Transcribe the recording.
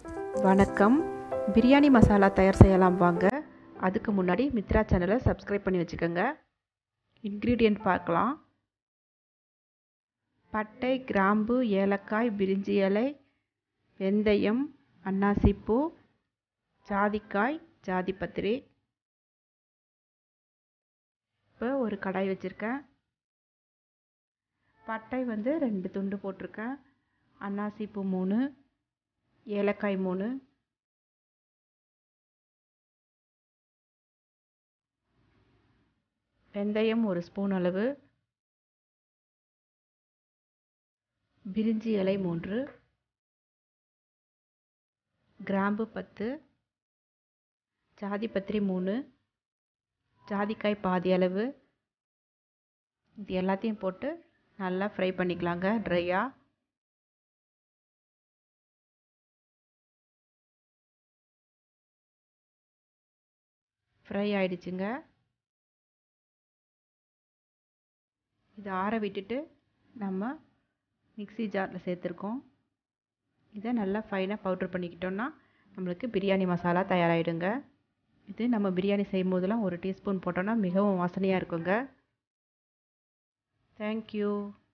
வணக்கம் பிரியாணி மசாலா தயார் செய்யலாம் வாங்க அதுக்கு முன்னாடி மித்ரா சேனலை சப்ஸ்கிரைப் பண்ணி வச்சுக்கோங்க இன்க்ரீடியன்ட் பார்க்கலாம் பட்டை கிராம்பு ஏலக்காய் பிரிஞ்சி இலை வெந்தயம் அன்னாசிப்பூ ஜாதிக்காய் ஜாதிப்பத்திரி இப்போ ஒரு கடாய் வச்சுருக்கேன் பட்டை வந்து ரெண்டு துண்டு போட்டிருக்கேன் அன்னாசிப்பூ மூணு ஏலக்காய் மூணு வெந்தயம் ஒரு ஸ்பூன் அளவு பிரிஞ்சி இலை மூன்று கிராம்பு பத்து ஜாதிப்பத்திரி மூணு ஜாதிக்காய் பாதி அளவு இது எல்லாத்தையும் போட்டு நல்லா ஃப்ரை பண்ணிக்கலாங்க ட்ரையாக ஃப்ரை ஆயிடுச்சுங்க இதை ஆற விட்டுட்டு நம்ம மிக்சி ஜாரில் சேர்த்துருக்கோம் இதை நல்லா ஃபைனாக பவுட்ரு பண்ணிக்கிட்டோன்னா நம்மளுக்கு பிரியாணி மசாலா தயாராகிடுங்க இது நம்ம பிரியாணி செய்யும் போதெல்லாம் ஒரு டீஸ்பூன் போட்டோன்னா மிகவும் வாசனையாக இருக்குங்க தேங்க்யூ